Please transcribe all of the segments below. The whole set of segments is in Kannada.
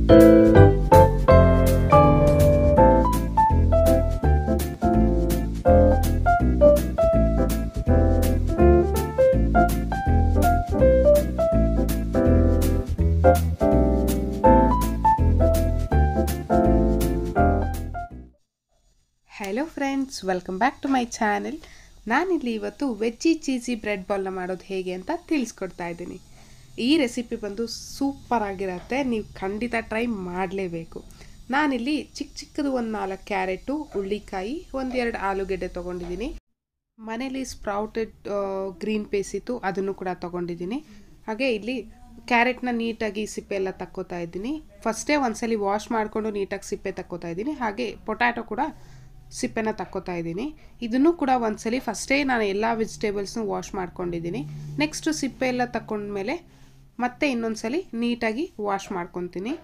hello friends welcome back to my channel ನಾನಿಲ್ಲಿ ಇವತ್ತು ವೆಜ್ಜಿ ಚೀಸಿ ಬ್ರೆಡ್ ಬಾಲ್ನ ಮಾಡೋದು ಹೇಗೆ ಅಂತ ತಿಳಿಸ್ಕೊಡ್ತಾ ಇದ್ದೀನಿ ಈ ರೆಸಿಪಿ ಬಂದು ಸೂಪರ್ ಆಗಿರುತ್ತೆ ನೀವು ಖಂಡಿತ ಟ್ರೈ ಮಾಡಲೇಬೇಕು ನಾನಿಲ್ಲಿ ಚಿಕ್ಕ ಚಿಕ್ಕದು ಒಂದು ನಾಲ್ಕು ಕ್ಯಾರೆಟು ಉಳ್ಳಿಕಾಯಿ ಒಂದೆರಡು ಆಲೂಗೆಡ್ಡೆ ತೊಗೊಂಡಿದ್ದೀನಿ ಮನೇಲಿ ಸ್ಪ್ರೌಟೆಡ್ ಗ್ರೀನ್ ಪೇಸ್ ಇತ್ತು ಅದನ್ನು ಕೂಡ ತೊಗೊಂಡಿದ್ದೀನಿ ಹಾಗೆ ಇಲ್ಲಿ ಕ್ಯಾರೆಟ್ನ ನೀಟಾಗಿ ಸಿಪ್ಪೆ ಎಲ್ಲ ತಕ್ಕೋತಾ ಇದ್ದೀನಿ ಫಸ್ಟೇ ಒಂದ್ಸಲಿ ವಾಶ್ ಮಾಡಿಕೊಂಡು ನೀಟಾಗಿ ಸಿಪ್ಪೆ ತಕ್ಕೋತಾ ಇದ್ದೀನಿ ಹಾಗೆ ಪೊಟ್ಯಾಟೊ ಕೂಡ ಸಿಪ್ಪೆನ ತಕ್ಕೋತಾ ಇದ್ದೀನಿ ಇದನ್ನು ಕೂಡ ಒಂದ್ಸಲಿ ಫಸ್ಟೇ ನಾನು ಎಲ್ಲ ವೆಜಿಟೇಬಲ್ಸ್ನು ವಾಶ್ ಮಾಡ್ಕೊಂಡಿದ್ದೀನಿ ನೆಕ್ಸ್ಟು ಸಿಪ್ಪೆ ಎಲ್ಲ ತಗೊಂಡ್ಮೇಲೆ ಮತ್ತೆ ಇನ್ನೊಂದ್ಸಲಿ ನೀಟಾಗಿ ವಾಶ್ ಮಾಡ್ಕೊತೀನಿ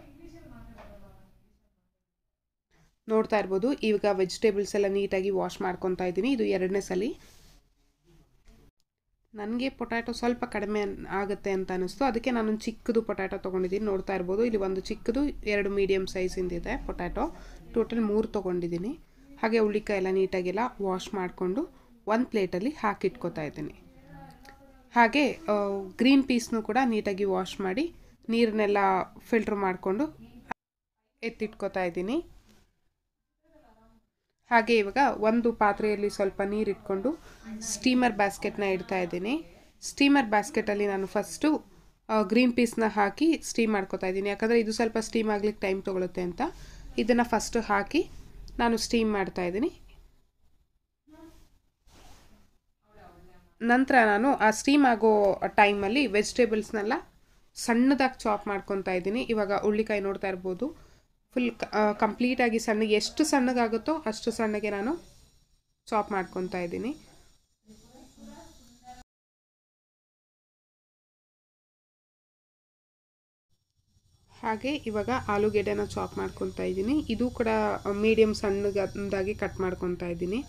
ನೋಡ್ತಾ ಇರ್ಬೋದು ಈಗ ವೆಜಿಟೇಬಲ್ಸ್ ಎಲ್ಲ ನೀಟಾಗಿ ವಾಶ್ ಮಾಡ್ಕೊತಾ ಇದ್ದೀನಿ ಇದು ಎರಡನೇ ಸಲ ನನಗೆ ಪೊಟ್ಯಾಟೊ ಸ್ವಲ್ಪ ಕಡಿಮೆ ಆಗುತ್ತೆ ಅಂತ ಅನ್ನಿಸ್ತು ಅದಕ್ಕೆ ನಾನೊಂದು ಚಿಕ್ಕದು ಪೊಟ್ಯಾಟೊ ತೊಗೊಂಡಿದ್ದೀನಿ ನೋಡ್ತಾ ಇರ್ಬೋದು ಇಲ್ಲಿ ಒಂದು ಚಿಕ್ಕದು ಎರಡು ಮೀಡಿಯಮ್ ಸೈಜಿಂದಿದೆ ಪೊಟ್ಯಾಟೊ ಟೋಟಲ್ ಮೂರು ತೊಗೊಂಡಿದ್ದೀನಿ ಹಾಗೆ ಉಳ್ಳಿಕಾಯಿ ಎಲ್ಲ ನೀಟಾಗೆಲ್ಲ ವಾಶ್ ಮಾಡಿಕೊಂಡು ಒಂದು ಪ್ಲೇಟಲ್ಲಿ ಹಾಕಿಟ್ಕೋತಾ ಇದ್ದೀನಿ ಹಾಗೆ ಗ್ರೀನ್ ಪೀಸ್ನು ಕೂಡ ನೀಟಾಗಿ ವಾಶ್ ಮಾಡಿ ನೀರನ್ನೆಲ್ಲ ಫಿಲ್ಟ್ರ್ ಮಾಡಿಕೊಂಡು ಎತ್ತಿಟ್ಕೋತಾ ಇದ್ದೀನಿ ಹಾಗೆ ಇವಾಗ ಒಂದು ಪಾತ್ರೆಯಲ್ಲಿ ಸ್ವಲ್ಪ ನೀರು ಇಟ್ಕೊಂಡು ಸ್ಟೀಮರ್ ಬ್ಯಾಸ್ಕೆಟ್ನ ಇಡ್ತಾ ಇದ್ದೀನಿ ಸ್ಟೀಮರ್ ಬ್ಯಾಸ್ಕೆಟಲ್ಲಿ ನಾನು ಫಸ್ಟು ಗ್ರೀನ್ ಪೀಸ್ನ ಹಾಕಿ ಸ್ಟೀಮ್ ಮಾಡ್ಕೊತಾ ಇದ್ದೀನಿ ಯಾಕಂದರೆ ಇದು ಸ್ವಲ್ಪ ಸ್ಟೀಮ್ ಆಗ್ಲಿಕ್ಕೆ ಟೈಮ್ ತೊಗೊಳುತ್ತೆ ಅಂತ ಇದನ್ನು ಫಸ್ಟು ಹಾಕಿ ನಾನು ಸ್ಟೀಮ್ ಮಾಡ್ತಾ ಇದ್ದೀನಿ ನಂತರ ನಾನು ಆ ಸ್ಟೀಮ್ ಆಗೋ ಟೈಮಲ್ಲಿ ವೆಜಿಟೇಬಲ್ಸ್ನೆಲ್ಲ ಸಣ್ಣದಾಗಿ ಚಾಪ್ ಮಾಡ್ಕೊತಾ ಇದ್ದೀನಿ ಇವಾಗ ಉಳ್ಳಿಕಾಯಿ ನೋಡ್ತಾ ಇರ್ಬೋದು ಫುಲ್ ಕಂಪ್ಲೀಟಾಗಿ ಸಣ್ಣಗೆ ಎಷ್ಟು ಸಣ್ಣಗಾಗುತ್ತೋ ಅಷ್ಟು ಸಣ್ಣಗೆ ನಾನು ಚಾಪ್ ಮಾಡ್ಕೊತಾ ಇದ್ದೀನಿ ಹಾಗೆ ಇವಾಗ ಆಲೂಗೆಡ್ಡೆನ ಚಾಪ್ ಮಾಡ್ಕೊತಾ ಇದ್ದೀನಿ ಇದು ಕೂಡ ಮೀಡಿಯಮ್ ಸಣ್ಣದಾಗಿ ಕಟ್ ಮಾಡ್ಕೊತಾ ಇದ್ದೀನಿ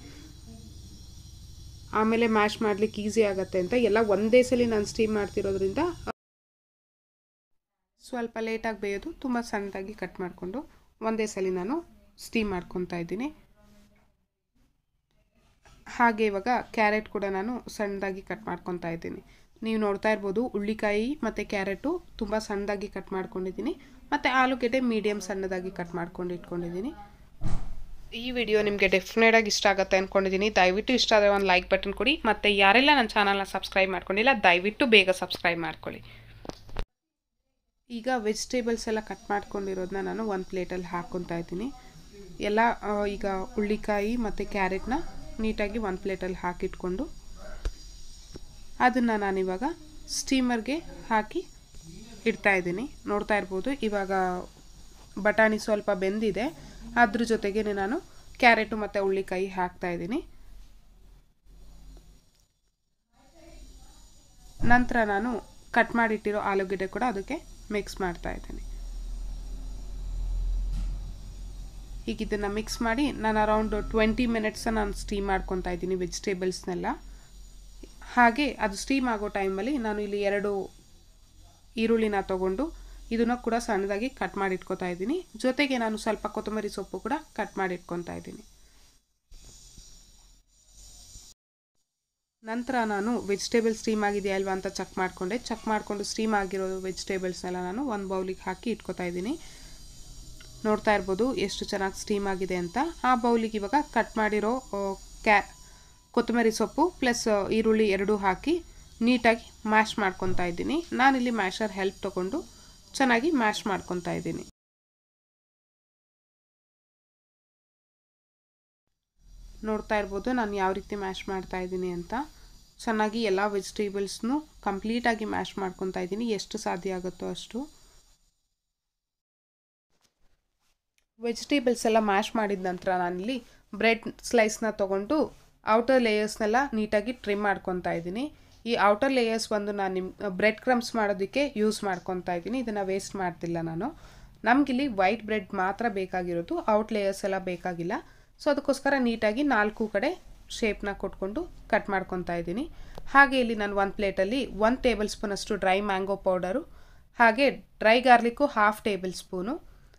ಆಮೇಲೆ ಮ್ಯಾಶ್ ಮಾಡ್ಲಿಕ್ಕೆ ಈಸಿ ಆಗುತ್ತೆ ಅಂತ ಎಲ್ಲ ಒಂದೇ ಸಲ ನಾನು ಸ್ಟೀಮ್ ಮಾಡ್ತಿರೋದ್ರಿಂದ ಸ್ವಲ್ಪ ಲೇಟಾಗಿ ಬೇಯೋದು ತುಂಬ ಸಣ್ಣದಾಗಿ ಕಟ್ ಮಾಡಿಕೊಂಡು ಒಂದೇ ಸಲ ನಾನು ಸ್ಟೀಮ್ ಮಾಡ್ಕೊತಾ ಇದ್ದೀನಿ ಹಾಗೆ ಇವಾಗ ಕ್ಯಾರೆಟ್ ಕೂಡ ನಾನು ಸಣ್ಣದಾಗಿ ಕಟ್ ಮಾಡ್ಕೊತಾ ಇದ್ದೀನಿ ನೀವು ನೋಡ್ತಾ ಇರ್ಬೋದು ಉಳ್ಳಿಕಾಯಿ ಮತ್ತು ಕ್ಯಾರೆಟು ತುಂಬ ಸಣ್ಣದಾಗಿ ಕಟ್ ಮಾಡ್ಕೊಂಡಿದ್ದೀನಿ ಮತ್ತು ಆಲೂಗೆಡ್ಡೆ ಮೀಡಿಯಮ್ ಸಣ್ಣದಾಗಿ ಕಟ್ ಮಾಡ್ಕೊಂಡು ಇಟ್ಕೊಂಡಿದ್ದೀನಿ ಈ ವಿಡಿಯೋ ನಿಮಗೆ ಡೆಫಿನೆಟಾಗಿ ಇಷ್ಟ ಆಗುತ್ತೆ ಅಂದ್ಕೊಂಡಿದ್ದೀನಿ ದಯವಿಟ್ಟು ಇಷ್ಟ ಆದರೆ ಒಂದು ಲೈಕ್ ಬಟನ್ ಕೊಡಿ ಮತ್ತು ಯಾರೆಲ್ಲ ನನ್ನ ಚಾನಲ್ನ ಸಬ್ಸ್ಕ್ರೈಬ್ ಮಾಡ್ಕೊಂಡಿಲ್ಲ ದಯವಿಟ್ಟು ಬೇಗ ಸಬ್ಸ್ಕ್ರೈಬ್ ಮಾಡ್ಕೊಳ್ಳಿ ಈಗ ವೆಜಿಟೇಬಲ್ಸ್ ಎಲ್ಲ ಕಟ್ ಮಾಡ್ಕೊಂಡಿರೋದನ್ನ ನಾನು ಒಂದು ಪ್ಲೇಟಲ್ಲಿ ಹಾಕ್ಕೊತಾ ಇದ್ದೀನಿ ಎಲ್ಲ ಈಗ ಉಳ್ಳಿಕಾಯಿ ಮತ್ತು ಕ್ಯಾರೆಟ್ನ ನೀಟಾಗಿ ಒಂದು ಪ್ಲೇಟಲ್ಲಿ ಹಾಕಿಟ್ಕೊಂಡು ಅದನ್ನು ನಾನಿವಾಗ ಸ್ಟೀಮರ್ಗೆ ಹಾಕಿ ಇಡ್ತಾ ಇದ್ದೀನಿ ನೋಡ್ತಾ ಇರ್ಬೋದು ಇವಾಗ ಬಟಾಣಿ ಸ್ವಲ್ಪ ಬೆಂದಿದೆ ಅದ್ರ ಜೊತೆಗೆ ನಾನು ಕ್ಯಾರೆಟು ಮತ್ತು ಉಳ್ಳಿಕಾಯಿ ಹಾಕ್ತಾ ಇದ್ದೀನಿ ನಂತರ ನಾನು ಕಟ್ ಮಾಡಿಟ್ಟಿರೋ ಆಲೂಗೆಡ್ಡೆ ಕೂಡ ಅದಕ್ಕೆ ಮಿಕ್ಸ್ ಮಾಡ್ತಾ ಇದ್ದೀನಿ ಈಗ ಇದನ್ನು ಮಿಕ್ಸ್ ಮಾಡಿ ನಾನು ಅರೌಂಡ್ ಟ್ವೆಂಟಿ ಮಿನಿಟ್ಸ್ ನಾನು ಸ್ಟೀಮ್ ಮಾಡ್ಕೊತಾ ಇದ್ದೀನಿ ವೆಜಿಟೇಬಲ್ಸ್ನೆಲ್ಲ ಹಾಗೆ ಅದು ಸ್ಟೀಮ್ ಆಗೋ ಟೈಮಲ್ಲಿ ನಾನು ಇಲ್ಲಿ ಎರಡು ಈರುಳ್ಳಿನ ತೊಗೊಂಡು ಇದನ್ನು ಕೂಡ ಸಣ್ಣದಾಗಿ ಕಟ್ ಮಾಡಿ ಇಟ್ಕೊತಾ ಇದ್ದೀನಿ ಜೊತೆಗೆ ನಾನು ಸ್ವಲ್ಪ ಕೊತ್ತಂಬರಿ ಸೊಪ್ಪು ಕೂಡ ಕಟ್ ಮಾಡಿ ಇಟ್ಕೊತಾ ಇದ್ದೀನಿ ನಂತರ ನಾನು ವೆಜಿಟೇಬಲ್ ಸ್ಟೀಮ್ ಆಗಿದೆಯಾ ಅಲ್ವಾ ಅಂತ ಚೆಕ್ ಮಾಡಿಕೊಂಡೆ ಚೆಕ್ ಮಾಡಿಕೊಂಡು ಸ್ಟೀಮ್ ಆಗಿರೋ ವೆಜಿಟೇಬಲ್ಸ್ನೆಲ್ಲ ನಾನು ಒಂದು ಬೌಲಿಗೆ ಹಾಕಿ ಇಟ್ಕೊತಾ ಇದ್ದೀನಿ ನೋಡ್ತಾ ಇರ್ಬೋದು ಎಷ್ಟು ಚೆನ್ನಾಗಿ ಸ್ಟೀಮ್ ಆಗಿದೆ ಅಂತ ಆ ಬೌಲಿಗೆ ಇವಾಗ ಕಟ್ ಮಾಡಿರೋ ಕ್ಯಾ ಕೊತ್ತಂಬರಿ ಸೊಪ್ಪು ಪ್ಲಸ್ ಈರುಳ್ಳಿ ಎರಡೂ ಹಾಕಿ ನೀಟಾಗಿ ಮ್ಯಾಶ್ ಮಾಡ್ಕೊತಾ ಇದ್ದೀನಿ ನಾನಿಲ್ಲಿ ಮ್ಯಾಶರ್ ಹೆಲ್ಪ್ ತೊಗೊಂಡು ಚೆನ್ನಾಗಿ ಮ್ಯಾಶ್ ಮಾಡ್ಕೊತಾ ಇದ್ದೀನಿ ನೋಡ್ತಾ ಇರ್ಬೋದು ನಾನು ಯಾವ ರೀತಿ ಮ್ಯಾಶ್ ಮಾಡ್ತಾ ಇದ್ದೀನಿ ಅಂತ ಚೆನ್ನಾಗಿ ಎಲ್ಲ ವೆಜಿಟೇಬಲ್ಸ್ನು ಕಂಪ್ಲೀಟಾಗಿ ಮ್ಯಾಶ್ ಮಾಡ್ಕೊತಾ ಇದ್ದೀನಿ ಎಷ್ಟು ಸಾಧ್ಯ ಆಗುತ್ತೋ ಅಷ್ಟು ವೆಜಿಟೇಬಲ್ಸ್ ಎಲ್ಲ ಮ್ಯಾಶ್ ಮಾಡಿದ ನಂತರ ನಾನಿಲ್ಲಿ ಬ್ರೆಡ್ ಸ್ಲೈಸ್ನ ತೊಗೊಂಡು ಔಟರ್ ಲೇಯರ್ಸ್ನೆಲ್ಲ ನೀಟಾಗಿ ಟ್ರಿಮ್ ಮಾಡ್ಕೊತಾ ಇದ್ದೀನಿ ಈ ಔಟರ್ ಲೇಯರ್ಸ್ ಬಂದು ನಾನು ನಿಮ್ಮ ಬ್ರೆಡ್ ಕ್ರಮ್ಸ್ ಮಾಡೋದಕ್ಕೆ ಯೂಸ್ ಮಾಡ್ಕೊತಾ ಇದ್ದೀನಿ ಇದನ್ನು ವೇಸ್ಟ್ ಮಾಡ್ತಿಲ್ಲ ನಾನು ನಮಗಿಲ್ಲಿ ವೈಟ್ ಬ್ರೆಡ್ ಮಾತ್ರ ಬೇಕಾಗಿರೋದು ಔಟ್ ಲೇಯರ್ಸ್ ಎಲ್ಲ ಬೇಕಾಗಿಲ್ಲ ಸೊ ಅದಕ್ಕೋಸ್ಕರ ನೀಟಾಗಿ ನಾಲ್ಕು ಕಡೆ ಶೇಪ್ನ ಕೊಟ್ಕೊಂಡು ಕಟ್ ಮಾಡ್ಕೊತಾ ಇದ್ದೀನಿ ಹಾಗೆ ಇಲ್ಲಿ ನಾನು ಒಂದು ಪ್ಲೇಟಲ್ಲಿ ಒಂದು ಟೇಬಲ್ ಸ್ಪೂನಷ್ಟು ಡ್ರೈ ಮ್ಯಾಂಗೋ ಪೌಡರು ಹಾಗೆ dry garlic half tablespoon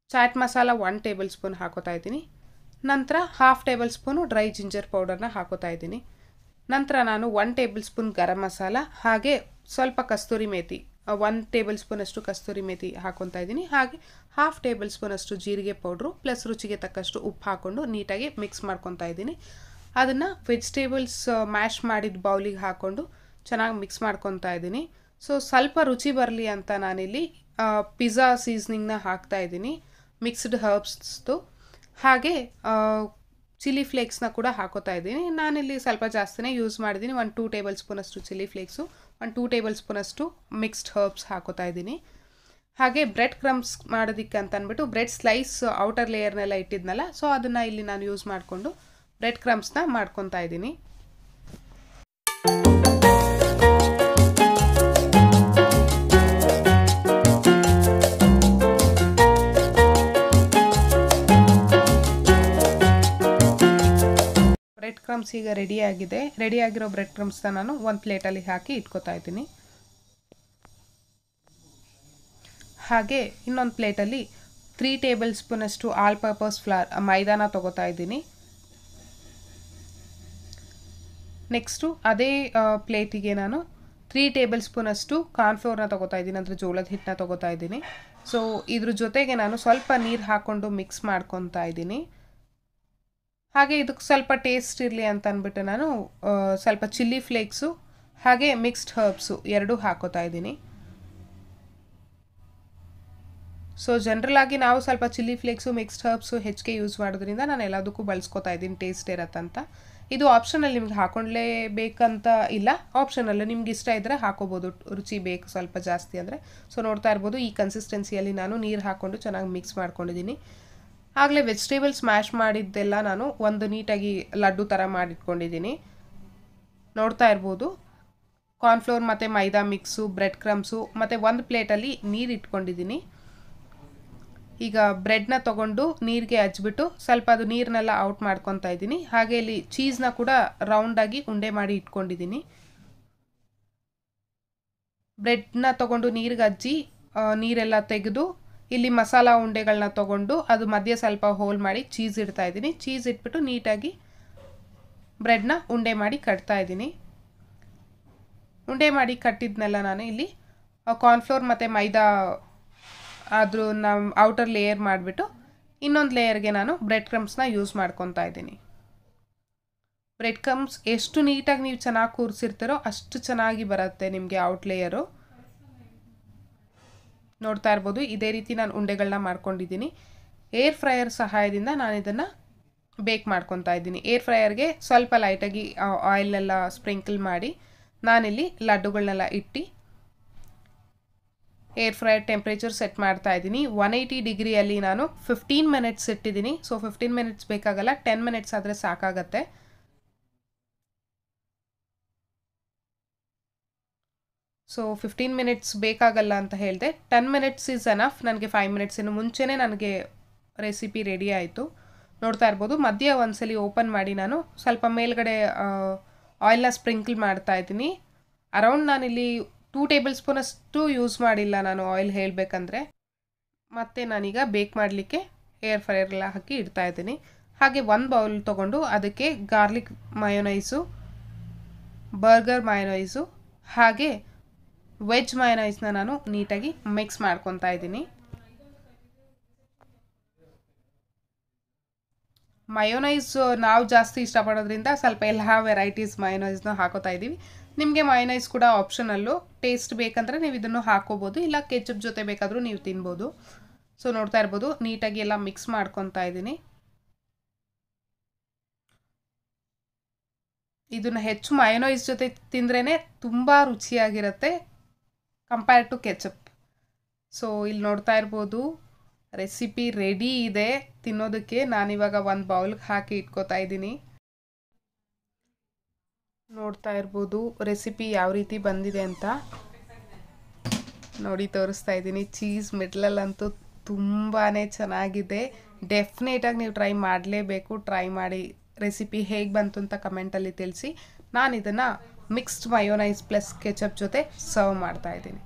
chaat masala one tablespoon ಹಾಕೋತಾ ಇದ್ದೀನಿ ನಂತರ half tablespoon dry ginger ಪೌಡರ್ನ ಹಾಕೋತಾ ಇದ್ದೀನಿ ನಂತರ ನಾನು one tablespoon garam masala ಹಾಗೆ ಸ್ವಲ್ಪ ಕಸ್ತೂರಿ ಮೇಥಿ ಒನ್ ಟೇಬಲ್ ಸ್ಪೂನಷ್ಟು ಕಸ್ತೂರಿ ಮೇಥಿ ಹಾಕೊತಾ ಇದ್ದೀನಿ ಹಾಗೆ ಹಾಫ್ ಟೇಬಲ್ ಸ್ಪೂನಷ್ಟು ಜೀರಿಗೆ ಪೌಡ್ರು ಪ್ಲಸ್ ರುಚಿಗೆ ತಕ್ಕಷ್ಟು ಉಪ್ಪು ಹಾಕ್ಕೊಂಡು ನೀಟಾಗಿ ಮಿಕ್ಸ್ ಮಾಡ್ಕೊತಾ ಇದ್ದೀನಿ ಅದನ್ನು ವೆಜಿಟೇಬಲ್ಸ್ ಮ್ಯಾಶ್ ಮಾಡಿದ ಬೌಲಿಗೆ ಹಾಕ್ಕೊಂಡು ಚೆನ್ನಾಗಿ ಮಿಕ್ಸ್ ಮಾಡ್ಕೊತಾ ಇದ್ದೀನಿ ಸೊ ಸ್ವಲ್ಪ ರುಚಿ ಬರಲಿ ಅಂತ ನಾನಿಲ್ಲಿ ಪಿಜ್ಜಾ ಸೀಸ್ನಿಂಗ್ನ ಹಾಕ್ತಾ ಇದ್ದೀನಿ ಮಿಕ್ಸ್ಡ್ ಹರ್ಬ್ಸ್ದು ಹಾಗೆ ಚಿಲ್ಲಿ ಫ್ಲೇಕ್ಸ್ನ ಕೂಡ ಹಾಕೋತಾ ಇದ್ದೀನಿ ನಾನಿಲ್ಲಿ ಸ್ವಲ್ಪ ಜಾಸ್ತಿನೇ ಯೂಸ್ ಮಾಡಿದ್ದೀನಿ ಒಂದು ಟೂ ಟೇಬಲ್ ಸ್ಪೂನಷ್ಟು ಚಿಲ್ಲಿ ಫ್ಲೇಕ್ಸು ಒಂದು ಟೂ ಟೇಬಲ್ ಸ್ಪೂನಷ್ಟು ಮಿಕ್ಸ್ಡ್ ಹರ್ಬ್ಸ್ ಹಾಕೋತಾ ಇದ್ದೀನಿ ಹಾಗೆ ಬ್ರೆಡ್ ಕ್ರಮ್ಸ್ ಮಾಡೋದಕ್ಕೆ ಅಂತ ಅಂದ್ಬಿಟ್ಟು ಬ್ರೆಡ್ ಸ್ಲೈಸ್ ಔಟರ್ ಲೇಯರ್ನೆಲ್ಲ ಇಟ್ಟಿದ್ನಲ್ಲ ಸೊ ಅದನ್ನು ಇಲ್ಲಿ ನಾನು ಯೂಸ್ ಮಾಡಿಕೊಂಡು ಬ್ರೆಡ್ ಕ್ರಮ್ಸ್ನ ಮಾಡ್ಕೊತಾ ಇದ್ದೀನಿ ಬ್ರೆಡ್ ಕ್ರಮ್ಸ್ ಈಗ ರೆಡಿ ಆಗಿದೆ ರೆಡಿ ಆಗಿರೋ ಬ್ರೆಡ್ ಕ್ರಮ್ಸ್ನ ನಾನು ಒಂದು ಪ್ಲೇಟಲ್ಲಿ ಹಾಕಿ ಇಟ್ಕೋತಾ ಇದ್ದೀನಿ ಹಾಗೆ ಇನ್ನೊಂದು ಪ್ಲೇಟಲ್ಲಿ ತ್ರೀ ಟೇಬಲ್ ಸ್ಪೂನಷ್ಟು ಆಲ್ ಪರ್ಪಸ್ ಫ್ಲಾರ್ ಮೈದಾನ ತೊಗೋತಾ ಇದ್ದೀನಿ ನೆಕ್ಸ್ಟು ಅದೇ ಪ್ಲೇಟಿಗೆ ನಾನು ತ್ರೀ ಟೇಬಲ್ ಸ್ಪೂನಷ್ಟು ಕಾರ್ನ್ಫ್ಲೋರ್ನ ತೊಗೋತಾ ಇದ್ದೀನಿ ಅಂದರೆ ಜೋಳದ ಹಿಟ್ಟನ್ನ ತೊಗೋತಾ ಇದ್ದೀನಿ ಸೊ ಇದ್ರ ಜೊತೆಗೆ ನಾನು ಸ್ವಲ್ಪ ನೀರು ಹಾಕ್ಕೊಂಡು ಮಿಕ್ಸ್ ಮಾಡ್ಕೊತಾ ಇದ್ದೀನಿ ಹಾಗೆ ಇದಕ್ಕೆ ಸ್ವಲ್ಪ ಟೇಸ್ಟ್ ಇರಲಿ ಅಂತ ಅಂದ್ಬಿಟ್ಟು ನಾನು ಸ್ವಲ್ಪ ಚಿಲ್ಲಿ ಫ್ಲೇಕ್ಸು ಹಾಗೆ ಮಿಕ್ಸ್ಡ್ ಹರ್ಬ್ಸು ಎರಡೂ ಹಾಕೋತಾ ಇದ್ದೀನಿ ಸೊ ಜನರಲ್ ಆಗಿ ನಾವು ಸ್ವಲ್ಪ ಚಿಲ್ಲಿ ಫ್ಲೇಕ್ಸು ಮಿಕ್ಸ್ಡ್ ಹರ್ಬ್ಸು ಹೆಚ್ಚಿಗೆ ಯೂಸ್ ಮಾಡೋದ್ರಿಂದ ನಾನು ಎಲ್ಲದಕ್ಕೂ ಬಳಸ್ಕೊತಾ ಇದ್ದೀನಿ ಟೇಸ್ಟ್ ಇರತ್ತಂತ ಇದು ಆಪ್ಷನಲ್ಲಿ ನಿಮ್ಗೆ ಹಾಕೊಂಡ್ಲೇಬೇಕಂತ ಇಲ್ಲ ಆಪ್ಷನಲ್ಲ ನಿಮ್ಗೆ ಇಷ್ಟ ಇದ್ದರೆ ಹಾಕೋಬೋದು ರುಚಿ ಬೇಕು ಸ್ವಲ್ಪ ಜಾಸ್ತಿ ಅಂದರೆ ಸೊ ನೋಡ್ತಾ ಇರ್ಬೋದು ಈ ಕನ್ಸಿಸ್ಟೆನ್ಸಿಯಲ್ಲಿ ನಾನು ನೀರು ಹಾಕ್ಕೊಂಡು ಚೆನ್ನಾಗಿ ಮಿಕ್ಸ್ ಮಾಡ್ಕೊಂಡಿದ್ದೀನಿ ಆಗಲೇ ವೆಜಿಟೇಬಲ್ಸ್ ಮ್ಯಾಶ್ ಮಾಡಿದ್ದೆಲ್ಲ ನಾನು ಒಂದು ನೀಟಾಗಿ ಲಡ್ಡು ಥರ ಮಾಡಿಟ್ಕೊಂಡಿದ್ದೀನಿ ನೋಡ್ತಾ ಇರ್ಬೋದು ಕಾರ್ನ್ಫ್ಲೋರ್ ಮತ್ತು ಮೈದಾ ಮಿಕ್ಸು ಬ್ರೆಡ್ ಕ್ರಮ್ಸು ಮತ್ತು ಒಂದು ಪ್ಲೇಟಲ್ಲಿ ನೀರು ಇಟ್ಕೊಂಡಿದ್ದೀನಿ ಈಗ ಬ್ರೆಡ್ನ ತೊಗೊಂಡು ನೀರಿಗೆ ಹಚ್ಬಿಟ್ಟು ಸ್ವಲ್ಪ ಅದು ನೀರನ್ನೆಲ್ಲ ಔಟ್ ಮಾಡ್ಕೊತಾ ಇದ್ದೀನಿ ಹಾಗೆ ಇಲ್ಲಿ ಚೀಸ್ನ ಕೂಡ ರೌಂಡಾಗಿ ಉಂಡೆ ಮಾಡಿ ಇಟ್ಕೊಂಡಿದ್ದೀನಿ ಬ್ರೆಡ್ನ ತೊಗೊಂಡು ನೀರಿಗೆ ಹಚ್ಚಿ ನೀರೆಲ್ಲ ತೆಗೆದು ಇಲ್ಲಿ ಮಸಾಲ ಉಂಡೆಗಳನ್ನ ತೊಗೊಂಡು ಅದು ಮಧ್ಯೆ ಸ್ವಲ್ಪ ಹೋಲ್ ಮಾಡಿ ಚೀಸ್ ಇಡ್ತಾ ಇದ್ದೀನಿ ಚೀಸ್ ಇಟ್ಬಿಟ್ಟು ನೀಟಾಗಿ ಬ್ರೆಡ್ನ ಉಂಡೆ ಮಾಡಿ ಕಟ್ತಾ ಇದ್ದೀನಿ ಉಂಡೆ ಮಾಡಿ ಕಟ್ಟಿದ್ನೆಲ್ಲ ನಾನು ಇಲ್ಲಿ ಕಾರ್ನ್ಫ್ಲೋರ್ ಮತ್ತು ಮೈದಾ ಅದ್ರ ನಾವು ಔಟರ್ ಲೇಯರ್ ಮಾಡಿಬಿಟ್ಟು ಇನ್ನೊಂದು ಲೇಯರ್ಗೆ ನಾನು ಬ್ರೆಡ್ ಕ್ರಮ್ಸ್ನ ಯೂಸ್ ಮಾಡ್ಕೊತಾ ಇದ್ದೀನಿ ಬ್ರೆಡ್ ಕ್ರಮ್ಸ್ ಎಷ್ಟು ನೀಟಾಗಿ ನೀವು ಚೆನ್ನಾಗಿ ಕೂರಿಸಿರ್ತೀರೋ ಅಷ್ಟು ಚೆನ್ನಾಗಿ ಬರುತ್ತೆ ನಿಮಗೆ ಔಟ್ ಲೇಯರು ನೋಡ್ತಾ ಇರ್ಬೋದು ಇದೇ ರೀತಿ ನಾನು ಉಂಡೆಗಳನ್ನ ಮಾಡ್ಕೊಂಡಿದ್ದೀನಿ ಏರ್ ಫ್ರೈಯರ್ ಸಹಾಯದಿಂದ ನಾನು ಇದನ್ನು ಬೇಕ್ ಮಾಡ್ಕೊತಾ ಇದ್ದೀನಿ ಏರ್ ಫ್ರೈಯರ್ಗೆ ಸ್ವಲ್ಪ ಲೈಟಾಗಿ ಆಯಿಲೆಲ್ಲ ಸ್ಪ್ರಿಂಕಲ್ ಮಾಡಿ ನಾನಿಲ್ಲಿ ಲಡ್ಡುಗಳನ್ನೆಲ್ಲ ಇಟ್ಟು ಏರ್ ಫ್ರೈಯರ್ ಟೆಂಪ್ರೇಚರ್ ಸೆಟ್ ಮಾಡ್ತಾ ಇದ್ದೀನಿ ಒನ್ ಏಯ್ಟಿ ಡಿಗ್ರಿಯಲ್ಲಿ ನಾನು ಫಿಫ್ಟೀನ್ ಮಿನಿಟ್ಸ್ ಇಟ್ಟಿದ್ದೀನಿ ಸೊ ಫಿಫ್ಟೀನ್ ಮಿನಿಟ್ಸ್ ಬೇಕಾಗಲ್ಲ ಟೆನ್ ಮಿನಿಟ್ಸ್ ಆದರೆ ಸಾಕಾಗತ್ತೆ ಸೊ ಫಿಫ್ಟೀನ್ ಮಿನಿಟ್ಸ್ ಬೇಕಾಗಲ್ಲ ಅಂತ ಹೇಳಿದೆ ಟೆನ್ ಮಿನಿಟ್ಸ್ ಈಸ್ ಎನಫ್ ನನಗೆ ಫೈವ್ ಮಿನಿಟ್ಸ್ ಇನ್ನು ಮುಂಚೆನೇ ನನಗೆ ರೆಸಿಪಿ ರೆಡಿ ಆಯಿತು ನೋಡ್ತಾ ಇರ್ಬೋದು ಮಧ್ಯ ಒಂದ್ಸಲಿ ಓಪನ್ ಮಾಡಿ ನಾನು ಸ್ವಲ್ಪ ಮೇಲ್ಗಡೆ ಆಯಿಲ್ನ ಸ್ಪ್ರಿಂಕಲ್ ಮಾಡ್ತಾ ಇದ್ದೀನಿ ಅರೌಂಡ್ ನಾನಿಲ್ಲಿ ಟೂ ಟೇಬಲ್ ಸ್ಪೂನಷ್ಟು ಯೂಸ್ ಮಾಡಿಲ್ಲ ನಾನು ಆಯಿಲ್ ಹೇಳಬೇಕಂದ್ರೆ ಮತ್ತು ನಾನೀಗ ಬೇಕ್ ಮಾಡಲಿಕ್ಕೆ ಏರ್ ಫ್ರೈಯರ್ಲ್ಲ ಹಾಕಿ ಇಡ್ತಾ ಇದ್ದೀನಿ ಹಾಗೆ ಒಂದು ಬೌಲ್ ತೊಗೊಂಡು ಅದಕ್ಕೆ ಗಾರ್ಲಿಕ್ ಮಯೋನೈಸು ಬರ್ಗರ್ ಮಯೋನೈಸು ಹಾಗೆ ವೆಜ್ ಮಯೋನೈಸ್ನ ನಾನು ನೀಟಾಗಿ ಮಿಕ್ಸ್ ಮಾಡ್ಕೊತಾ ಇದ್ದೀನಿ ಮಯೋನೈಸ್ ನಾವು ಜಾಸ್ತಿ ಇಷ್ಟಪಡೋದ್ರಿಂದ ಸ್ವಲ್ಪ ಎಲ್ಲ ವೆರೈಟೀಸ್ ಮಯೋನೈಸ್ನ ಹಾಕೋತಾ ಇದ್ದೀವಿ ನಿಮಗೆ ಮಯೋನೈಸ್ ಕೂಡ ಆಪ್ಷನಲ್ಲು ಟೇಸ್ಟ್ ಬೇಕಂದರೆ ನೀವು ಇದನ್ನು ಹಾಕೋಬೋದು ಇಲ್ಲ ಕೆಚಪ್ ಜೊತೆ ಬೇಕಾದರೂ ನೀವು ತಿನ್ಬೋದು ಸೊ ನೋಡ್ತಾ ಇರ್ಬೋದು ನೀಟಾಗಿ ಎಲ್ಲ ಮಿಕ್ಸ್ ಮಾಡ್ಕೊತಾ ಇದ್ದೀನಿ ಇದನ್ನು ಹೆಚ್ಚು ಮಯೋನೈಸ್ ಜೊತೆ ತಿಂದ್ರೇ ತುಂಬ ರುಚಿಯಾಗಿರುತ್ತೆ ಕಂಪೇರ್ ಟು ಕೆಚಪ್ ಸೊ ಇಲ್ಲಿ ನೋಡ್ತಾ ಇರ್ಬೋದು ರೆಸಿಪಿ ರೆಡಿ ಇದೆ ತಿನ್ನೋದಕ್ಕೆ ನಾನಿವಾಗ ಒಂದು ಬೌಲ್ಗೆ ಹಾಕಿ ಇಟ್ಕೋತಾ ಇದ್ದೀನಿ ನೋಡ್ತಾ ಇರ್ಬೋದು ರೆಸಿಪಿ ಯಾವ ರೀತಿ ಬಂದಿದೆ ಅಂತ ನೋಡಿ ತೋರಿಸ್ತಾ ಇದ್ದೀನಿ ಚೀಸ್ ಮಿಡ್ಲಲ್ಲಂತೂ ತುಂಬಾ ಚೆನ್ನಾಗಿದೆ ಡೆಫಿನೇಟಾಗಿ ನೀವು ಟ್ರೈ ಮಾಡಲೇಬೇಕು ಟ್ರೈ ಮಾಡಿ ರೆಸಿಪಿ ಹೇಗೆ ಬಂತು ಅಂತ ಕಮೆಂಟಲ್ಲಿ ತಿಳಿಸಿ ನಾನು ಇದನ್ನು ಮಿಕ್ಸ್ಡ್ ಮಯೋನೈಸ್ ಪ್ಲಸ್ ಕೆಚಪ್ ಜೊತೆ ಸರ್ವ್ ಮಾಡ್ತಾ ಇದ್ದೀನಿ